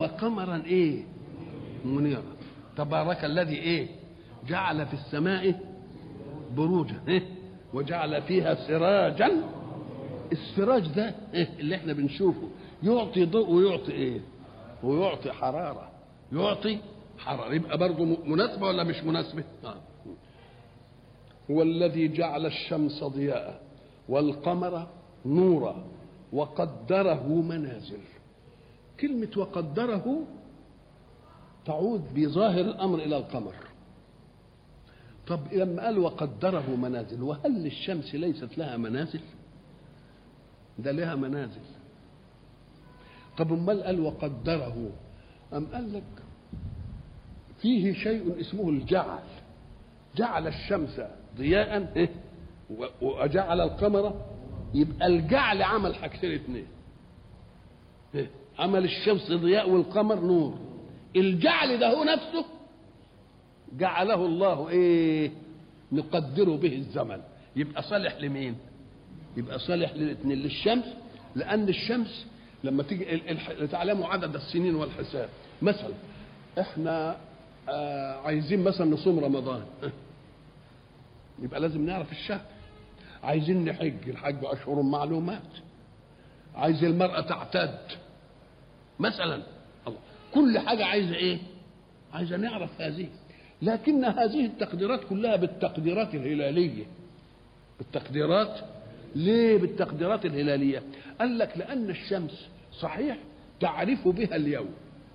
وقمرا ايه منيرا تبارك الذي ايه جعل في السماء بروجا إيه؟ وجعل فيها سراجا السراج ده إيه؟ اللي احنا بنشوفه يعطي ضوء ويعطي ايه ويعطي حراره يعطي حراره يبقى برضه مناسبه ولا مش مناسبه آه. هو الذي جعل الشمس ضياء والقمر نورا وقدره منازل كلمة وقدره تعود بظاهر الأمر إلى القمر طب لما قال وقدره منازل وهل للشمس ليست لها منازل ده لها منازل طب امال قال وقدره أم قال لك فيه شيء اسمه الجعل جعل الشمس ضياء إيه؟ وجعل القمر يبقى الجعل عمل حاجتين اثنين إيه؟ عمل الشمس ضياء والقمر نور الجعل ده هو نفسه جعله الله ايه نقدر به الزمن يبقى صالح لمين يبقى صالح للاثنين للشمس لان الشمس لما تيجي تعلموا عدد السنين والحساب مثلا احنا آه عايزين مثلا نصوم رمضان يبقى لازم نعرف الشهر عايزين نحج الحج اشهر معلومات عايز المراه تعتد مثلا الله كل حاجه عايزه ايه عايزه نعرف هذه لكن هذه التقديرات كلها بالتقديرات الهلاليه بالتقديرات ليه بالتقديرات الهلاليه قال لك لان الشمس صحيح تعرف بها اليوم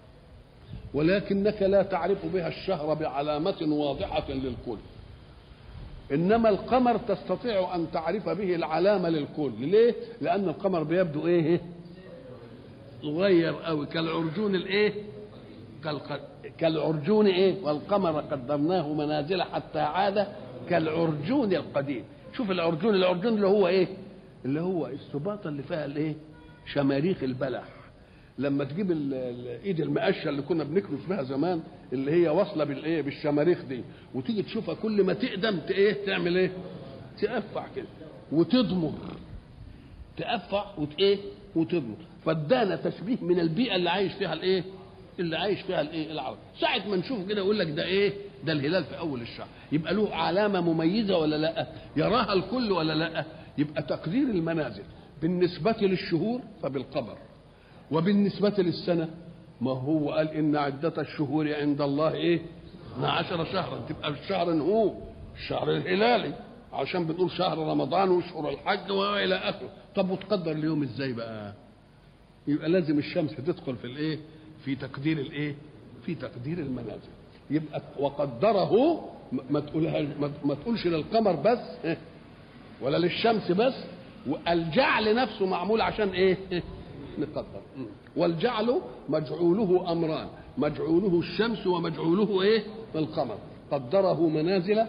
ولكنك لا تعرف بها الشهر بعلامة واضحة للكل إنما القمر تستطيع أن تعرف به العلامة للكل ليه؟ لأن القمر بيبدو إيه؟ صغير قوي كالعرجون الإيه؟ كالق... كالعرجون إيه؟ والقمر قدرناه منازل حتى عاد كالعرجون القديم شوف العرجون العرجون اللي هو إيه؟ اللي هو السباطة اللي فيها الإيه؟ شماريخ البلح لما تجيب الايد المقشه اللي كنا بنكنس بها زمان اللي هي واصله بالايه بالشماريخ دي وتيجي تشوفها كل ما تقدم ايه تعمل ايه تقفع كده وتضمر تقفع وت ايه وتضمر فادانا تشبيه من البيئه اللي عايش فيها الايه اللي عايش فيها الايه العرب ساعه ما نشوف كده يقول لك ده ايه ده الهلال في اول الشهر يبقى له علامه مميزه ولا لا يراها الكل ولا لا يبقى تقدير المنازل بالنسبه للشهور فبالقمر وبالنسبة للسنة ما هو قال إن عدة الشهور عند الله إيه؟ 12 شهرا تبقى الشهر هو الشهر الهلالي عشان بنقول شهر رمضان وشهر الحج والى اخره طب وتقدر اليوم ازاي بقى يبقى لازم الشمس تدخل في الايه في تقدير الايه في تقدير المنازل يبقى وقدره ما تقولها ما تقولش للقمر بس ولا للشمس بس والجعل نفسه معمول عشان ايه نقدر والجعل مجعوله امران مجعوله الشمس ومجعوله ايه القمر قدره منازل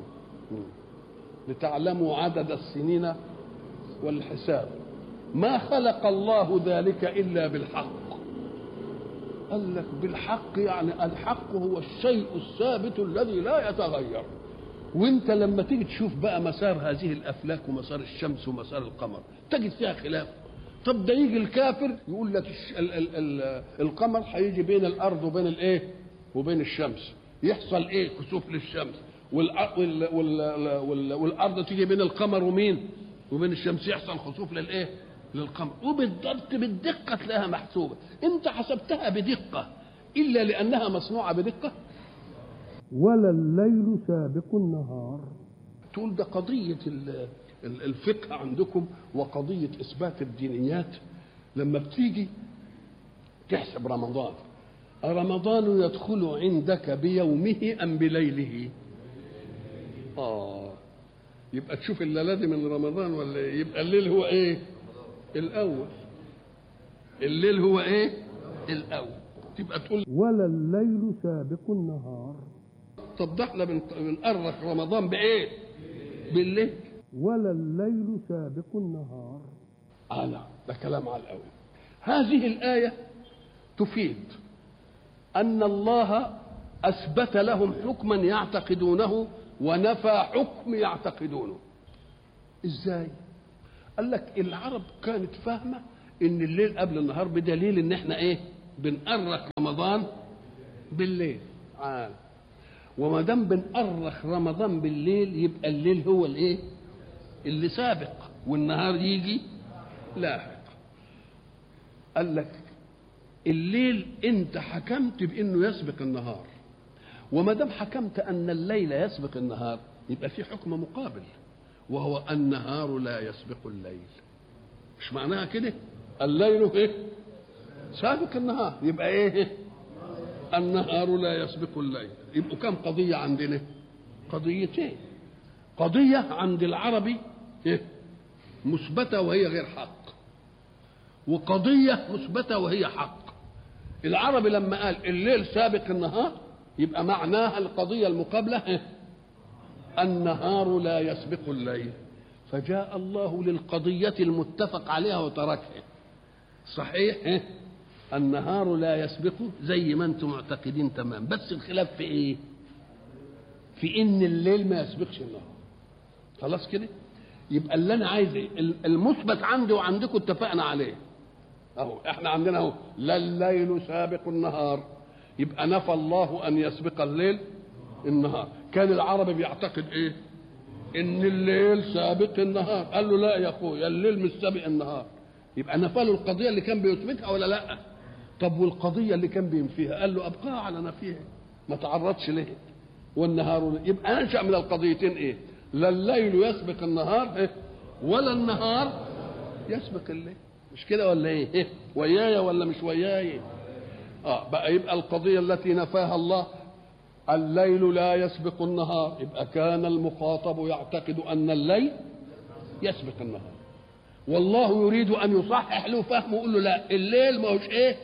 لتعلموا عدد السنين والحساب ما خلق الله ذلك الا بالحق قال لك بالحق يعني الحق هو الشيء الثابت الذي لا يتغير وانت لما تيجي تشوف بقى مسار هذه الافلاك ومسار الشمس ومسار القمر تجد فيها خلاف طب ده يجي الكافر يقول لك ال ال ال القمر هيجي بين الارض وبين الايه وبين الشمس يحصل ايه كسوف للشمس والأرض, وال وال وال والارض تيجي بين القمر ومين وبين الشمس يحصل خسوف للايه للقمر وبالضبط بالدقه تلاقيها محسوبه انت حسبتها بدقه الا لانها مصنوعه بدقه ولا الليل سابق النهار تقول ده قضيه الفقه عندكم وقضيه اثبات الدينيات لما بتيجي تحسب رمضان رمضان يدخل عندك بيومه ام بليله اه يبقى تشوف الليله دي من رمضان ولا إيه؟ يبقى الليل هو ايه الاول الليل هو ايه الاول تبقى تقول ولا الليل سابق النهار طب ده احنا بنأرخ رمضان بايه بالليل ولا الليل سابق النهار على ده كلام على الاول هذه الايه تفيد ان الله اثبت لهم حكما يعتقدونه ونفى حكم يعتقدونه ازاي قال لك العرب كانت فاهمه ان الليل قبل النهار بدليل ان احنا ايه بنأرخ رمضان بالليل عال وما دام بنأرخ رمضان بالليل يبقى الليل هو الايه اللي سابق والنهار يجي لاحق قال لك الليل انت حكمت بانه يسبق النهار وما دام حكمت ان الليل يسبق النهار يبقى في حكم مقابل وهو النهار لا يسبق الليل مش معناها كده الليل ايه سابق النهار يبقى ايه النهار لا يسبق الليل يبقوا كم قضية عندنا قضيتين قضية عند العربي إيه؟ مثبتة وهي غير حق وقضية مثبتة وهي حق العربي لما قال الليل سابق النهار يبقى معناها القضية المقابلة إيه؟ النهار لا يسبق الليل فجاء الله للقضية المتفق عليها وتركها صحيح إيه؟ النهار لا يسبق زي ما انتم معتقدين تمام بس الخلاف في ايه في ان الليل ما يسبقش النهار خلاص كده يبقى اللي انا عايز ايه المثبت عندي وعندكم اتفقنا عليه اهو احنا عندنا اهو لا الليل سابق النهار يبقى نفى الله ان يسبق الليل النهار كان العربي بيعتقد ايه ان الليل سابق النهار قال له لا يا اخويا الليل مش سابق النهار يبقى نفى له القضيه اللي كان بيثبتها ولا لا طب والقضيه اللي كان بينفيها قال له ابقاها على نفيها ما تعرضش ليه والنهار يبقى انشا من القضيتين ايه لا الليل يسبق النهار إيه؟ ولا النهار يسبق الليل مش كده ولا ايه, إيه؟ ويايا ولا مش وياي اه بقى يبقى القضيه التي نفاها الله الليل لا يسبق النهار يبقى كان المخاطب يعتقد ان الليل يسبق النهار والله يريد ان يصحح له فهمه يقول له لا الليل ما هوش ايه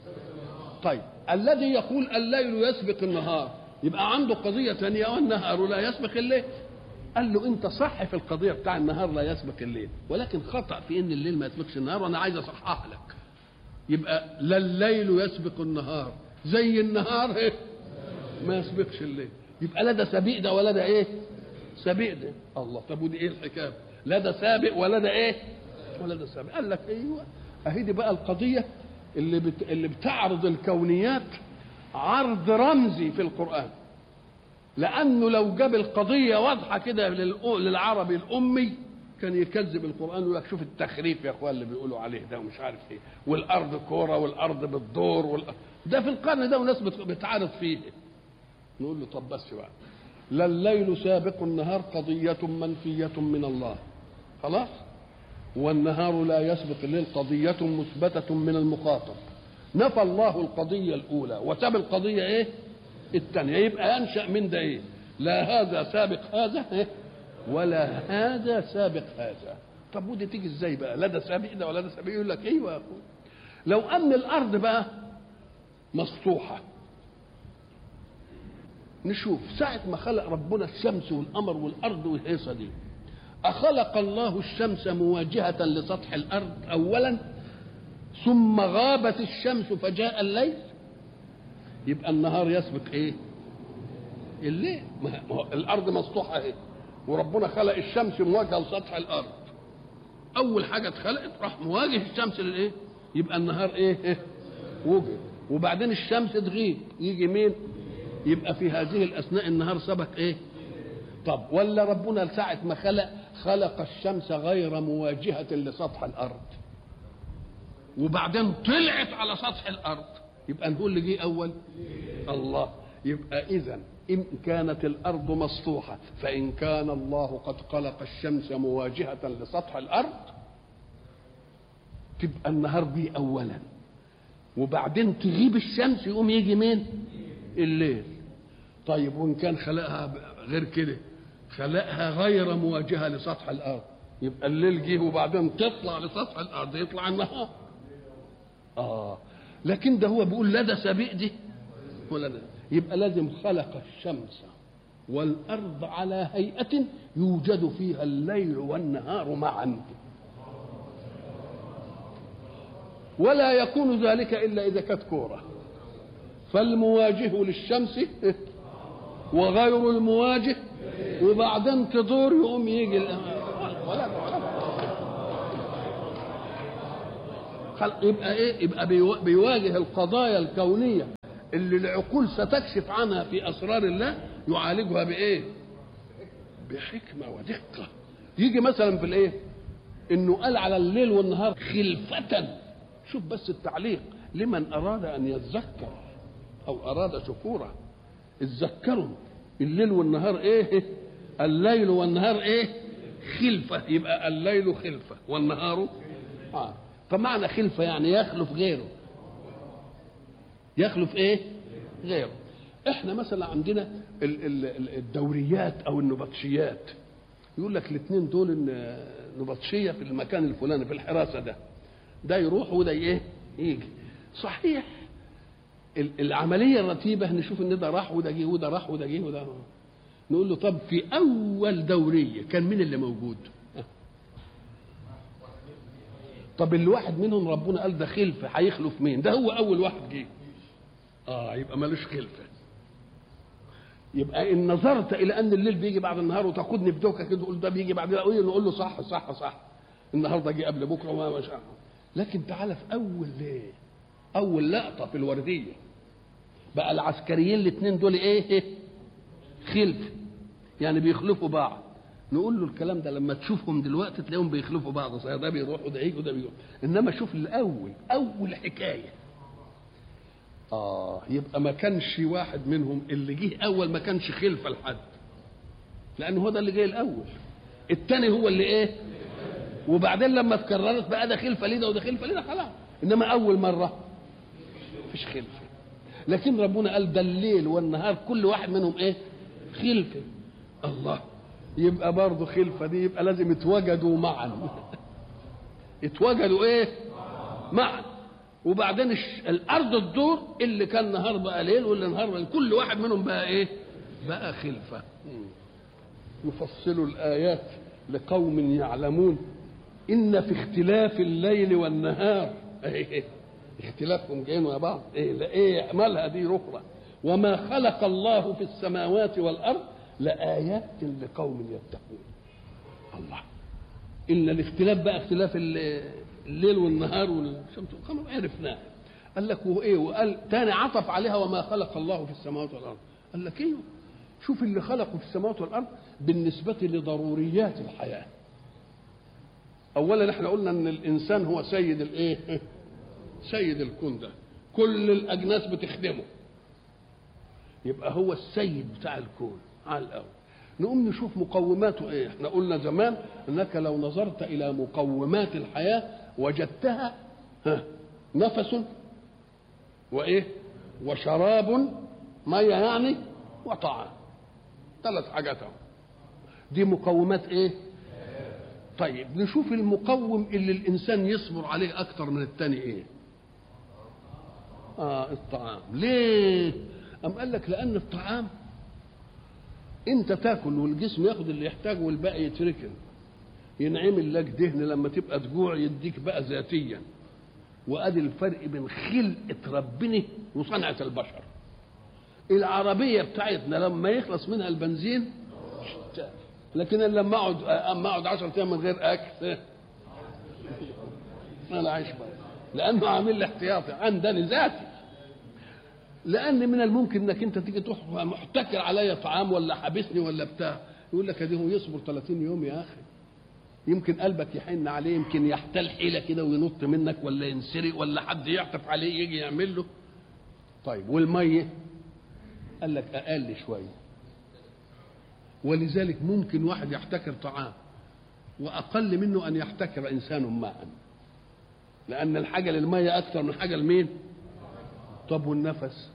طيب الذي يقول الليل يسبق النهار يبقى عنده قضيه ثانيه والنهار لا يسبق الليل قال له انت صح في القضيه بتاع النهار لا يسبق الليل ولكن خطا في ان الليل ما يسبقش النهار وانا عايز اصحح لك يبقى لا الليل يسبق النهار زي النهار ايه ما يسبقش الليل يبقى لا ده سبيق ده ولا ده ايه سبيق ده الله طب ودي ايه الحكايه لا ده سابق ولا ده ايه ولا ده سابق قال لك ايوه اهي دي بقى القضيه اللي بت... اللي بتعرض الكونيات عرض رمزي في القران لانه لو جاب القضيه واضحه كده للعربي الامي كان يكذب القران ويقول لك شوف التخريف يا اخوان اللي بيقولوا عليه ده ومش عارف ايه والارض كوره والارض بتدور وال... ده في القرن ده وناس بتعارض فيه نقول له طب بس بقى لا الليل سابق النهار قضية منفية من الله خلاص والنهار لا يسبق الليل قضية مثبتة من المخاطب نفى الله القضية الأولى وساب القضية إيه؟ الثانية يبقى أنشأ من ده إيه؟ لا هذا سابق هذا إيه؟ ولا هذا سابق هذا طب ودي تيجي ازاي بقى لا ده سابق ده ولا ده سابق يقول لك ايوه يا اخويا لو ان الارض بقى مسطوحه نشوف ساعة ما خلق ربنا الشمس والقمر والأرض والهيصة دي أخلق الله الشمس مواجهة لسطح الأرض أولا ثم غابت الشمس فجاء الليل يبقى النهار يسبق إيه؟ الليل ما هو الأرض مسطوحة إيه؟ وربنا خلق الشمس مواجهة لسطح الأرض أول حاجة اتخلقت راح مواجه الشمس للإيه؟ يبقى النهار إيه؟ إيه؟ وجد وبعدين الشمس تغيب يجي مين؟ يبقى في هذه الاثناء النهار سبق ايه طب ولا ربنا ساعة ما خلق خلق الشمس غير مواجهة لسطح الأرض وبعدين طلعت على سطح الأرض يبقى نقول اللي جه أول الله يبقى إذا إن كانت الأرض مسطوحة فإن كان الله قد خلق الشمس مواجهة لسطح الأرض تبقى النهار بيه أولا وبعدين تغيب الشمس يقوم يجي مين الليل طيب وان كان خلقها غير كده خلقها غير مواجهه لسطح الارض يبقى الليل جه وبعدين تطلع لسطح الارض يطلع النهار اه لكن ده هو بيقول لا ده سبيق دي ولا ده يبقى لازم خلق الشمس والارض على هيئه يوجد فيها الليل والنهار معا ولا يكون ذلك الا اذا كانت كوره فالمواجه للشمس وغير المواجه وبعدين تدور يقوم يجي ولا خلق يبقى ايه يبقى بيوا- بيواجه القضايا الكونيه اللي العقول ستكشف عنها في اسرار الله يعالجها بايه بحكمه ودقه يجي مثلا في الايه انه قال على الليل والنهار خلفة شوف بس التعليق لمن اراد ان يتذكر او اراد شكورا اتذكروا الليل والنهار ايه الليل والنهار ايه خلفة يبقى الليل خلفة والنهار آه. فمعنى خلفة يعني يخلف غيره يخلف ايه غيره احنا مثلا عندنا ال- ال- ال- الدوريات او النبطشيات يقول لك الاثنين دول إن نبطشيه في المكان الفلاني في الحراسه ده ده يروح وده ايه يجي صحيح ال- العمليه الرتيبه نشوف ان ده راح وده جه وده راح وده جه وده نقول له طب في اول دوريه كان مين اللي موجود طب الواحد منهم ربنا قال ده خلفه هيخلف مين ده هو اول واحد جه اه يبقى ملوش خلفه يبقى ان نظرت الى ان الليل بيجي بعد النهار وتاخدني بدوكه كده تقول ده بيجي بعد ايه نقول له صح صح صح النهارده جه قبل بكره وما مش عارف. لكن تعالى في اول ليه اول لقطه في الورديه بقى العسكريين الاثنين دول ايه خلف يعني بيخلفوا بعض نقول له الكلام ده لما تشوفهم دلوقتي تلاقيهم بيخلفوا بعض صحيح ده بيروح وده يجي وده بيروح انما شوف الاول اول حكايه اه يبقى ما كانش واحد منهم اللي جه اول ما كانش خلفه لحد لان هو ده اللي جاي الاول الثاني هو اللي ايه وبعدين لما اتكررت بقى ده خلفه ليه ده وده خلفه ليه ده خلاص انما اول مره مفيش خلفه لكن ربنا قال ده الليل والنهار كل واحد منهم ايه خلفه الله يبقى برضه خلفه دي يبقى لازم يتوجدوا معا يتوجدوا ايه معا وبعدين الش- الارض تدور اللي كان نهار بقى ليل واللي نهار بقى كل واحد منهم بقى ايه بقى خلفه يفصل الايات لقوم يعلمون ان في اختلاف الليل والنهار إيه اختلافهم جايين مع بعض ايه لا ايه مالها دي رخرة وما خلق الله في السماوات والارض لآيات لقوم يتقون الله ان الاختلاف بقى اختلاف ال- الليل والنهار والشمس والقمر عرفناه قال لك وايه وقال تاني عطف عليها وما خلق الله في السماوات والارض قال لك ايوه شوف اللي خلقه في السماوات والارض بالنسبه لضروريات الحياه اولا احنا قلنا ان الانسان هو سيد الايه سيد الكون ده كل الاجناس بتخدمه يبقى هو السيد بتاع الكون على الاول نقوم نشوف مقوماته ايه احنا قلنا زمان انك لو نظرت الى مقومات الحياه وجدتها ها نفس وايه وشراب ميه يعني وطعام ثلاث حاجات اهو دي مقومات ايه طيب نشوف المقوم اللي الانسان يصبر عليه اكتر من التاني ايه اه الطعام ليه ام قال لك لان الطعام انت تاكل والجسم ياخد اللي يحتاجه والباقي يتركن ينعمل لك دهن لما تبقى تجوع يديك بقى ذاتيا وادي الفرق بين خلقه ربنا وصنعه البشر العربيه بتاعتنا لما يخلص منها البنزين شت. لكن أنا لما اقعد اما اقعد 10 ايام من غير اكل انا عايش بقى لانه عامل لي احتياطي عندني ذاتي لان من الممكن انك انت تيجي تروح محتكر عليا طعام ولا حابسني ولا بتاع يقول لك ادي هو يصبر 30 يوم يا اخي يمكن قلبك يحن عليه يمكن يحتال حيله كده وينط منك ولا ينسرق ولا حد يعطف عليه يجي يعمل له طيب والميه قال لك اقل شويه ولذلك ممكن واحد يحتكر طعام واقل منه ان يحتكر انسان ماء لان الحاجه للميه اكثر من حاجه لمين طب والنفس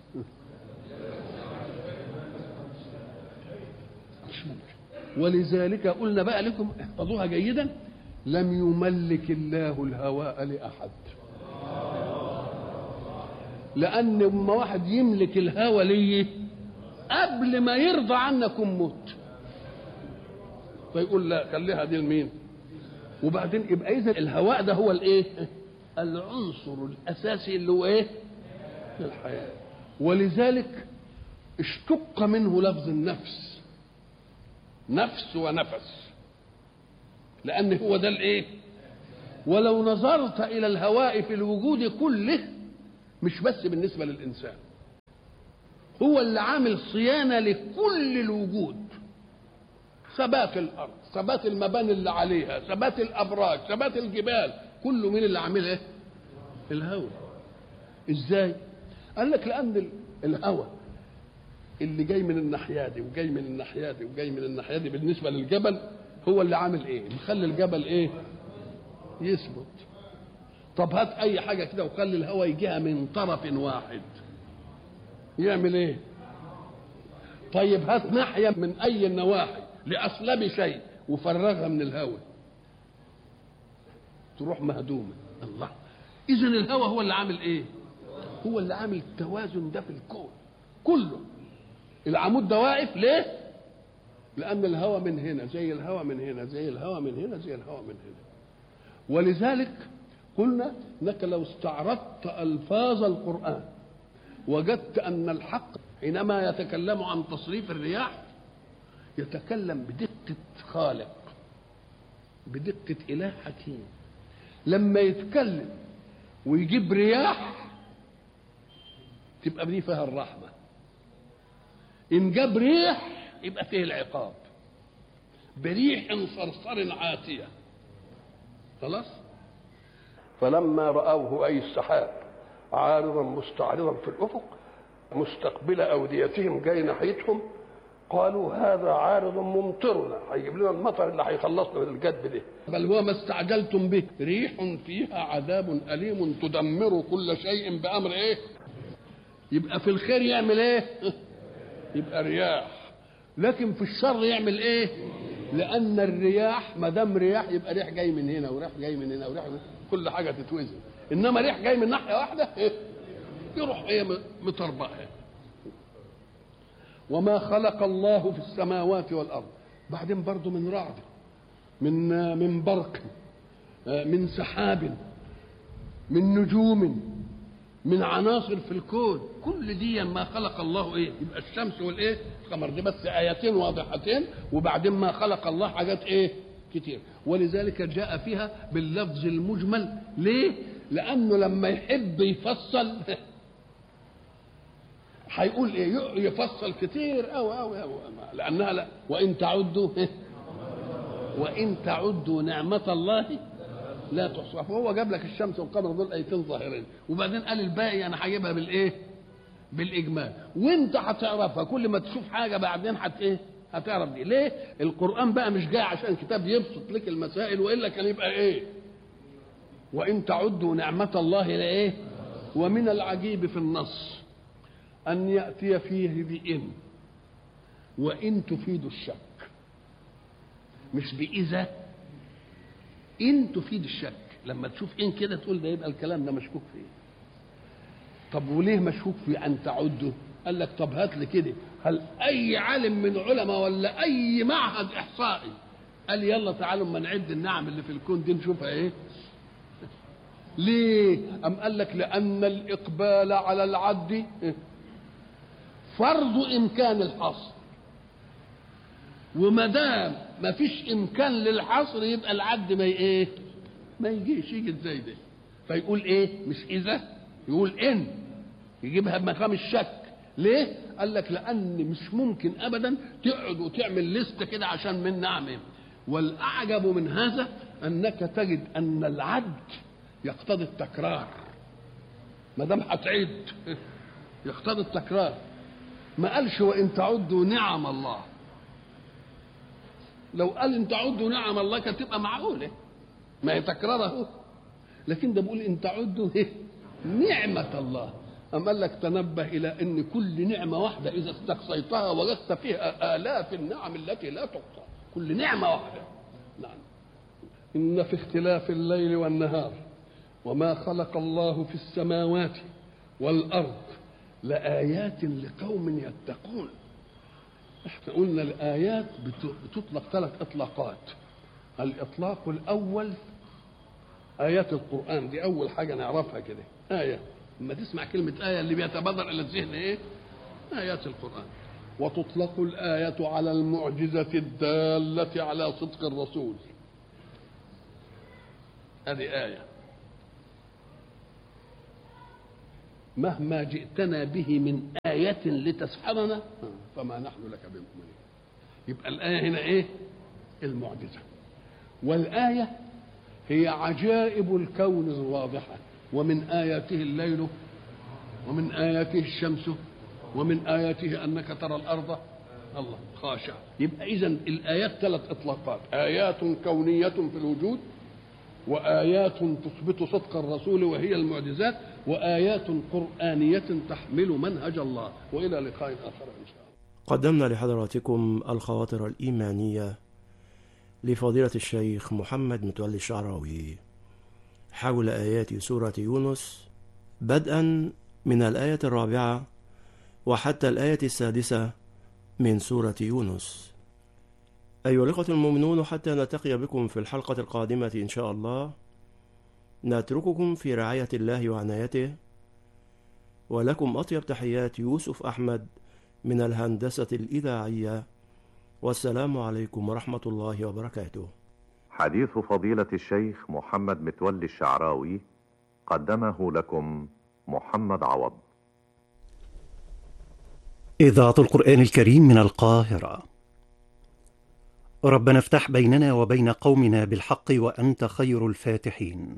مش ممكن ولذلك قلنا بقى لكم احفظوها جيدا لم يملك الله الهواء لاحد لان اما واحد يملك الهوى ليه قبل ما يرضى عنكم موت فيقول لا خليها دي لمين وبعدين يبقى اذا الهواء ده هو الايه العنصر الاساسي اللي هو ايه الحياه ولذلك اشتق منه لفظ النفس نفس ونفس لان هو ده الايه ولو نظرت الى الهواء في الوجود كله مش بس بالنسبه للانسان هو اللي عامل صيانه لكل الوجود ثبات الارض ثبات المباني اللي عليها ثبات الابراج ثبات الجبال كله مين اللي عاملها ايه الهواء ازاي قال لك لان ال- الهواء اللي جاي من الناحيه دي وجاي من الناحيه دي وجاي من الناحيه دي بالنسبه للجبل هو اللي عامل ايه مخلي الجبل ايه يثبت طب هات اي حاجه كده وخلي الهواء يجيها من طرف واحد يعمل ايه طيب هات ناحيه من اي النواحي لاصلب شيء وفرغها من الهواء تروح مهدومه الله اذا الهواء هو اللي عامل ايه هو اللي عامل التوازن ده في الكون كله العمود ده واقف ليه لان الهواء من هنا زي الهواء من هنا زي الهواء من هنا زي الهواء من هنا ولذلك قلنا انك لو استعرضت الفاظ القران وجدت ان الحق حينما يتكلم عن تصريف الرياح يتكلم بدقه خالق بدقه اله حكيم لما يتكلم ويجيب رياح تبقى دي فيها الرحمه ان جاب ريح يبقى فيه العقاب بريح صرصر عاتيه خلاص فلما رأوه أي السحاب عارضا مستعرضا في الأفق مستقبل أوديتهم جاي ناحيتهم قالوا هذا عارض ممطرنا هيجيب لنا المطر اللي هيخلصنا من الجدب ده بل هو ما استعجلتم به ريح فيها عذاب أليم تدمر كل شيء بأمر إيه يبقى في الخير يعمل إيه يبقى رياح لكن في الشر يعمل إيه لأن الرياح ما دام رياح يبقى ريح جاي من هنا وريح جاي من هنا وريح من كل حاجة تتوزن إنما ريح جاي من ناحية واحدة إيه؟ يروح إيه مطربقها وما خلق الله في السماوات والأرض بعدين برضو من رعد من من برق من سحاب من نجوم من عناصر في الكون كل دي ما خلق الله ايه يبقى الشمس والايه القمر دي بس ايتين واضحتين وبعدين ما خلق الله حاجات ايه كتير ولذلك جاء فيها باللفظ المجمل ليه لانه لما يحب يفصل هيقول ايه يفصل كتير أو أو أو لانها لا وان تعدوا وان تعدوا نعمه الله لا تحصى فهو جاب لك الشمس والقمر دول ايتين ظاهرين وبعدين قال الباقي انا هجيبها بالايه بالاجمال وانت هتعرفها كل ما تشوف حاجه بعدين هت ايه هتعرف دي ليه القران بقى مش جاي عشان كتاب يبسط لك المسائل والا كان يبقى ايه وان تعدوا نعمه الله لايه ومن العجيب في النص ان ياتي فيه بان وان تفيد الشك مش باذا ان تفيد الشك لما تشوف ان كده تقول ده يبقى الكلام ده مشكوك فيه طب وليه مشكوك في ان تعده قال لك طب هات لي كده هل اي عالم من علماء ولا اي معهد احصائي قال يلا تعالوا اما نعد النعم اللي في الكون دي نشوفها ايه ليه ام قال لك لان الاقبال على العد فرض امكان الحصر وما دام ما فيش امكان للحصر يبقى العد ما ايه ما يجيش يجي ازاي ده فيقول ايه مش اذا يقول ان يجيبها بمقام الشك ليه قال لك لان مش ممكن ابدا تقعد وتعمل لسته كده عشان من نعمه والاعجب من هذا انك تجد ان العد يقتضي التكرار ما دام هتعد يقتضي التكرار ما قالش وان تعدوا نعم الله لو قال ان تعدوا نعم الله كانت تبقى معقوله ما هي تكرار اهو لكن ده بيقول ان تعدوا إيه؟ نعمه الله أم قال لك تنبه إلى أن كل نعمة واحدة إذا استقصيتها وجدت فيها آلاف النعم التي لا تحصى كل نعمة واحدة نعم إن في اختلاف الليل والنهار وما خلق الله في السماوات والأرض لآيات لقوم يتقون احنا قلنا الآيات بتطلق ثلاث إطلاقات الإطلاق الأول آيات القرآن دي أول حاجة نعرفها كده آية لما تسمع كلمة آية اللي بيتبادر إلى الذهن إيه؟ آيات القرآن وتطلق الآية على المعجزة الدالة على صدق الرسول هذه آية مهما جئتنا به من آية لتسحرنا فما نحن لك بمؤمنين يبقى الآية هنا إيه المعجزة والآية هي عجائب الكون الواضحة ومن آياته الليل ومن آياته الشمس ومن آياته أنك ترى الأرض الله خاشع يبقى إذا الآيات ثلاث إطلاقات آيات كونية في الوجود وآيات تثبت صدق الرسول وهي المعجزات وآيات قرآنية تحمل منهج الله وإلى لقاء آخر إن شاء الله قدمنا لحضراتكم الخواطر الإيمانية لفضيلة الشيخ محمد متولي الشعراوي حول آيات سورة يونس بدءا من الآية الرابعة وحتى الآية السادسة من سورة يونس أيها الأخوة المؤمنون حتى نلتقي بكم في الحلقة القادمة إن شاء الله نترككم في رعاية الله وعنايته ولكم أطيب تحيات يوسف أحمد من الهندسة الإذاعية والسلام عليكم ورحمة الله وبركاته حديث فضيلة الشيخ محمد متولي الشعراوي قدمه لكم محمد عوض إذاعة القرآن الكريم من القاهرة ربنا افتح بيننا وبين قومنا بالحق وأنت خير الفاتحين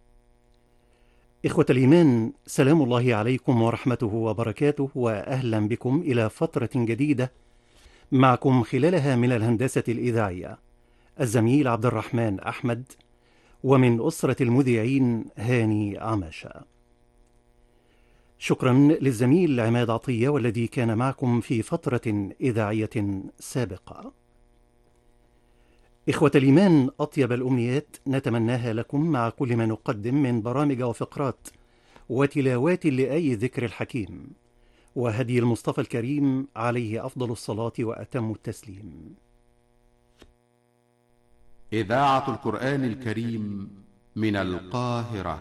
إخوة الإيمان سلام الله عليكم ورحمته وبركاته وأهلا بكم إلى فترة جديدة معكم خلالها من الهندسة الإذاعية الزميل عبد الرحمن أحمد ومن أسرة المذيعين هاني عماشة شكرا للزميل عماد عطية والذي كان معكم في فترة إذاعية سابقة إخوة الإيمان أطيب الأمنيات نتمناها لكم مع كل ما نقدم من برامج وفقرات وتلاوات لآي ذكر الحكيم وهدي المصطفى الكريم عليه أفضل الصلاة وأتم التسليم إذاعة القرآن الكريم من القاهرة